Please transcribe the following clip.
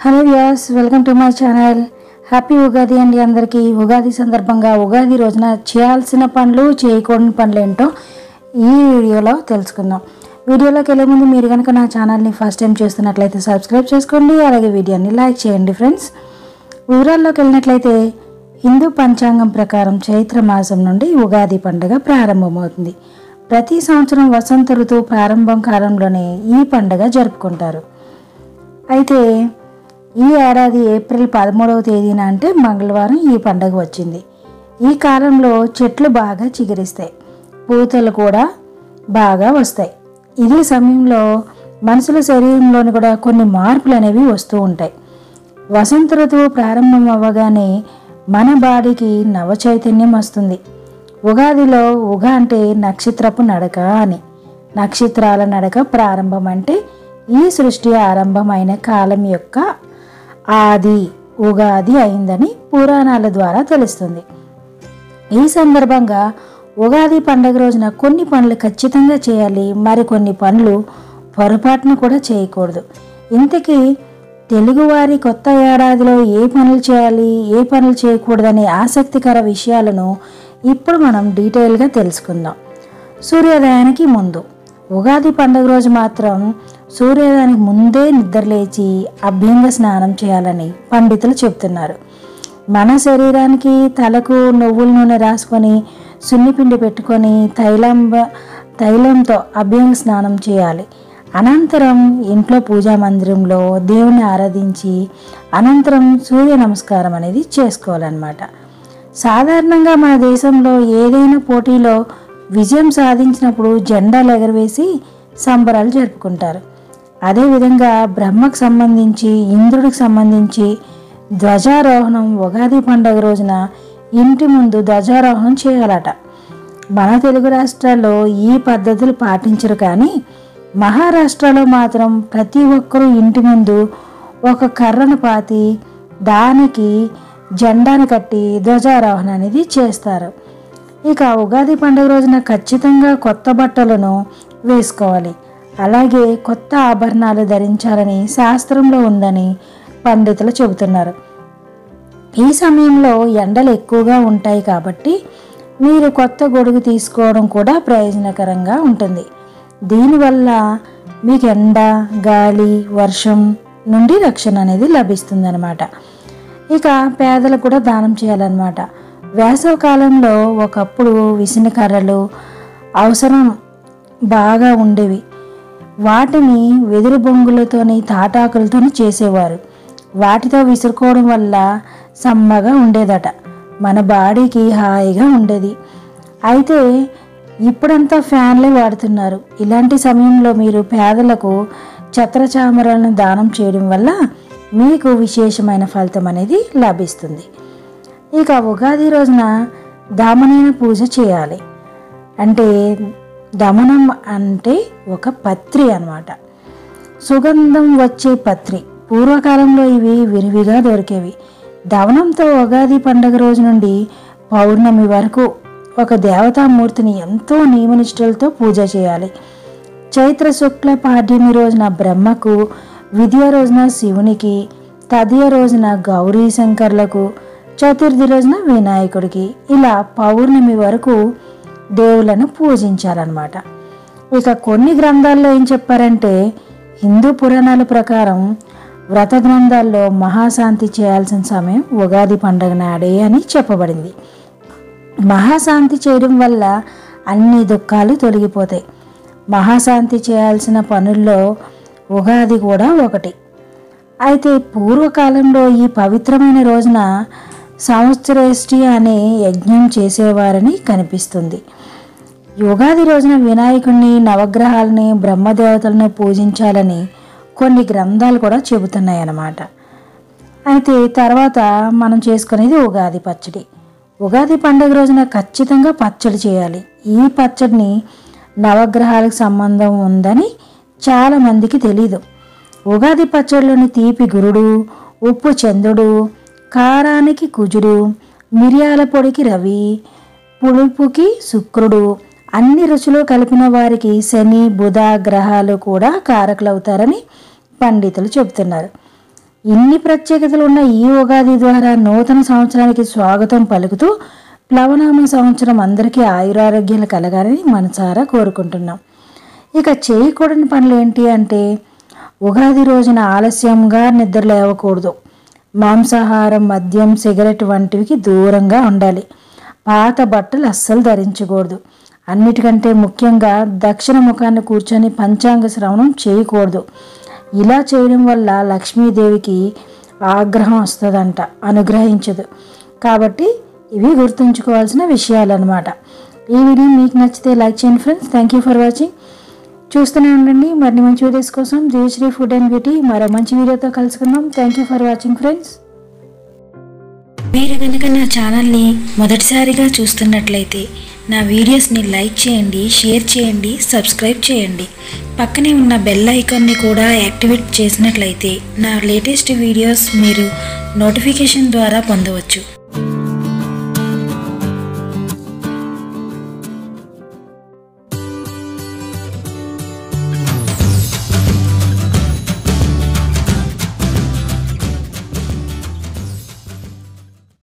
hello views welcome to my channel happy Ugadi అండి అందరికీ ఉగాది సందర్భంగా ఉగాది రోజున చేయాల్సిన పనులు చేయకూడని పనులు ఏంటో ఈ వీడియోలో తెలుసుకుందాం వీడియోలోకి వెళ్ళే ముందు మీరు కనుక నా ఛానల్ని ఫస్ట్ టైం చూస్తున్నట్లయితే సబ్స్క్రైబ్ చేసుకోండి అలాగే వీడియోని లైక్ చేయండి ఫ్రెండ్స్ వివరాల్లోకి వెళ్ళినట్లయితే హిందూ పంచాంగం ప్రకారం చైత్ర మాసం నుండి ఉగాది పండుగ ప్రారంభమవుతుంది ప్రతి సంవత్సరం వసంత ఋతువు ప్రారంభం కాలంలోనే ఈ పండుగ జరుపుకుంటారు అయితే ఈ ఏడాది ఏప్రిల్ పదమూడవ తేదీన అంటే మంగళవారం ఈ పండుగ వచ్చింది ఈ కాలంలో చెట్లు బాగా చిగురిస్తాయి పూతలు కూడా బాగా వస్తాయి ఇదే సమయంలో మనుషుల శరీరంలోని కూడా కొన్ని మార్పులు అనేవి వస్తూ ఉంటాయి వసంత ఋతువు ప్రారంభం అవ్వగానే మన బాడీకి నవ చైతన్యం వస్తుంది ఉగాదిలో ఉగ అంటే నక్షత్రపు నడక అని నక్షత్రాల నడక ప్రారంభం అంటే ఈ సృష్టి ఆరంభమైన కాలం యొక్క ఆది ఉగాది అయిందని పురాణాల ద్వారా తెలుస్తుంది ఈ సందర్భంగా ఉగాది పండుగ రోజున కొన్ని పనులు ఖచ్చితంగా చేయాలి మరికొన్ని పనులు పొరపాటును కూడా చేయకూడదు ఇంతకీ తెలుగువారి కొత్త ఏడాదిలో ఏ పనులు చేయాలి ఏ పనులు చేయకూడదనే ఆసక్తికర విషయాలను ఇప్పుడు మనం డీటెయిల్గా తెలుసుకుందాం సూర్యోదయానికి ముందు ఉగాది పండుగ రోజు మాత్రం సూర్యోదయానికి ముందే నిద్రలేచి అభ్యంగ స్నానం చేయాలని పండితులు చెప్తున్నారు మన శరీరానికి తలకు నువ్వుల నూనె రాసుకొని సున్నిపిండి పెట్టుకొని తైలం తైలంతో అభ్యంగ స్నానం చేయాలి అనంతరం ఇంట్లో పూజా మందిరంలో దేవుని ఆరాధించి అనంతరం సూర్య నమస్కారం అనేది చేసుకోవాలన్నమాట సాధారణంగా మన దేశంలో ఏదైనా పోటీలో విజయం సాధించినప్పుడు జెండాలు ఎగరవేసి సంబరాలు జరుపుకుంటారు అదేవిధంగా బ్రహ్మకు సంబంధించి ఇంద్రుడికి సంబంధించి ధ్వజారోహణం ఉగాది పండుగ రోజున ఇంటి ముందు ధ్వజారోహణం చేయాలట మన తెలుగు రాష్ట్రాల్లో ఈ పద్ధతులు పాటించరు కానీ మహారాష్ట్రలో మాత్రం ప్రతి ఒక్కరూ ఇంటి ముందు ఒక కర్రను పాతి దానికి జెండాను కట్టి ధ్వజారోహణ అనేది చేస్తారు ఇక ఉగాది పండుగ రోజున ఖచ్చితంగా కొత్త బట్టలను వేసుకోవాలి అలాగే కొత్త ఆభరణాలు ధరించాలని శాస్త్రంలో ఉందని పండితులు చెబుతున్నారు ఈ సమయంలో ఎండలు ఎక్కువగా ఉంటాయి కాబట్టి మీరు కొత్త గొడుగు తీసుకోవడం కూడా ప్రయోజనకరంగా ఉంటుంది దీనివల్ల మీకు ఎండ గాలి వర్షం నుండి రక్షణ అనేది లభిస్తుందన్నమాట ఇక పేదలకు కూడా దానం చేయాలన్నమాట వేసవ కాలంలో ఒకప్పుడు విసిన కర్రలు అవసరం బాగా ఉండేవి వాటిని వెదురు బొంగులతోని తాటాకులతోని చేసేవారు వాటితో విసురుకోవడం వల్ల సమ్మగా ఉండేదట మన బాడీకి హాయిగా ఉండేది అయితే ఇప్పుడంతా ఫ్యాన్లే వాడుతున్నారు ఇలాంటి సమయంలో మీరు పేదలకు ఛత్రచామరాలను దానం చేయడం వల్ల మీకు విశేషమైన ఫలితం అనేది లభిస్తుంది ఇక ఉగాది రోజున దామనైన పూజ చేయాలి అంటే దమనం అంటే ఒక పత్రి అన్నమాట సుగంధం వచ్చే పత్రి పూర్వకాలంలో ఇవి విరివిగా దొరికేవి దవనంతో ఉగాది పండుగ రోజు నుండి పౌర్ణమి వరకు ఒక దేవతామూర్తిని ఎంతో నియమనిష్టలతో పూజ చేయాలి చైత్ర శుక్ల పాడ్యమి రోజున బ్రహ్మకు విద్య రోజున శివునికి తదియ రోజున గౌరీ శంకర్లకు చతుర్థి రోజున వినాయకుడికి ఇలా పౌర్ణమి వరకు దేవులను పూజించాలన్నమాట ఇక కొన్ని గ్రంథాల్లో ఏం చెప్పారంటే హిందూ పురాణాల ప్రకారం వ్రత గ్రంథాల్లో మహాశాంతి చేయాల్సిన సమయం ఉగాది పండుగ నాడే అని చెప్పబడింది మహాశాంతి చేయడం వల్ల అన్ని దుఃఖాలు తొలగిపోతాయి మహాశాంతి చేయాల్సిన పనుల్లో ఉగాది కూడా ఒకటి అయితే పూర్వకాలంలో ఈ పవిత్రమైన రోజున సంవత్సరేష్టి అనే యజ్ఞం చేసేవారని కనిపిస్తుంది యుగాది రోజున వినాయకుడిని నవగ్రహాలని బ్రహ్మదేవతలను పూజించాలని కొన్ని గ్రంథాలు కూడా చెబుతున్నాయి అన్నమాట అయితే తర్వాత మనం చేసుకునేది ఉగాది పచ్చడి ఉగాది పండుగ రోజున ఖచ్చితంగా పచ్చడి చేయాలి ఈ పచ్చడిని నవగ్రహాలకు సంబంధం ఉందని చాలామందికి తెలీదు ఉగాది పచ్చడిలోని తీపి గురుడు ఉప్పు చంద్రుడు కారానికి కుజుడు మిరియాల పొడికి రవి పులుపుకి శుక్రుడు అన్ని రుచులు కలిపిన వారికి శని బుధ గ్రహాలు కూడా కారకులవుతారని పండితులు చెబుతున్నారు ఇన్ని ప్రత్యేకతలు ఉన్న ఈ ఉగాది ద్వారా నూతన సంవత్సరానికి స్వాగతం పలుకుతూ ప్లవనామ సంవత్సరం అందరికీ ఆయురారోగ్యాలు కలగాలని మనసారా కోరుకుంటున్నాం ఇక చేయకూడని పనులు ఏంటి అంటే ఉగాది రోజున ఆలస్యంగా నిద్ర లేవకూడదు మాంసాహారం మద్యం సిగరెట్ వంటివి దూరంగా ఉండాలి పాత బట్టలు అస్సలు ధరించకూడదు అన్నిటికంటే ముఖ్యంగా దక్షిణ ముఖాన్ని కూర్చొని పంచాంగ శ్రవణం చేయకూడదు ఇలా చేయడం వల్ల లక్ష్మీదేవికి ఆగ్రహం వస్తుందంట అనుగ్రహించదు కాబట్టి ఇవి గుర్తుంచుకోవాల్సిన విషయాలన్నమాట ఈ వీడియో మీకు నచ్చితే లైక్ చేయండి friends thank you for watching చూస్తూనే ఉండండి మరిన్ని మంచి వీడియోస్ కోసం జయశ్రీ ఫుడ్ అండ్ బ్యూటీ మరో మంచి వీడియోతో కలుసుకుందాం thank you for watching friends మీరు కనుక నా ఛానల్ని మొదటిసారిగా చూస్తున్నట్లయితే నా వీడియోస్ని లైక్ చేయండి షేర్ చేయండి సబ్స్క్రైబ్ చేయండి పక్కనే ఉన్న బెల్ ఐకాన్ని కూడా యాక్టివేట్ చేసినట్లయితే నా లేటెస్ట్ వీడియోస్ మీరు నోటిఫికేషన్ ద్వారా పొందవచ్చు